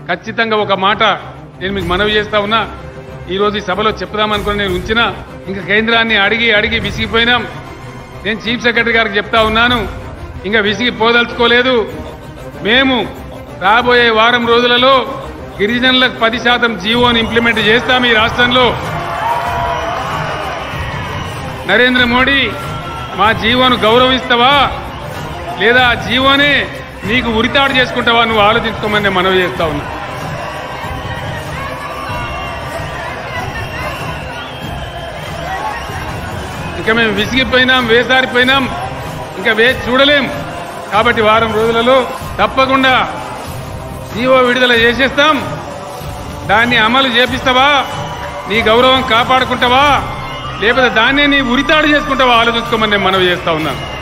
ఖచ్చితంగా ఒక మాట నేను మీకు మనవి చేస్తా ఉన్నా ఈరోజు ఈ సభలో చెప్దామనుకుని నేను ఉంచిన ఇంకా కేంద్రాన్ని అడిగి అడిగి విసిగిపోయినాం నేను చీఫ్ సెక్రటరీ గారికి చెప్తా ఉన్నాను ఇంకా విసిగి పోదలుచుకోలేదు మేము రాబోయే వారం రోజులలో గిరిజనులకు పది శాతం జీవోని ఇంప్లిమెంట్ చేస్తాం ఈ రాష్ట్రంలో నరేంద్ర మోడీ మా జీవోను గౌరవిస్తావా లేదా ఆ జీవోనే నీకు ఉరితాడు చేసుకుంటావా నువ్వు ఆలోచించుకోమని నేను మనవి చేస్తా ఉన్నా ఇంకా మేము విసిగిపోయినాం వేసారిపోయినాం ఇంకా వేచి చూడలేం కాబట్టి వారం రోజులలో తప్పకుండా జీవో విడుదల చేసేస్తాం దాన్ని అమలు చేపిస్తావా నీ గౌరవం కాపాడుకుంటావా లేకపోతే దాన్నే నీ ఉరితాడు చేసుకుంటావా ఆలోచించుకోమని నేను మనవి చేస్తా ఉన్నాను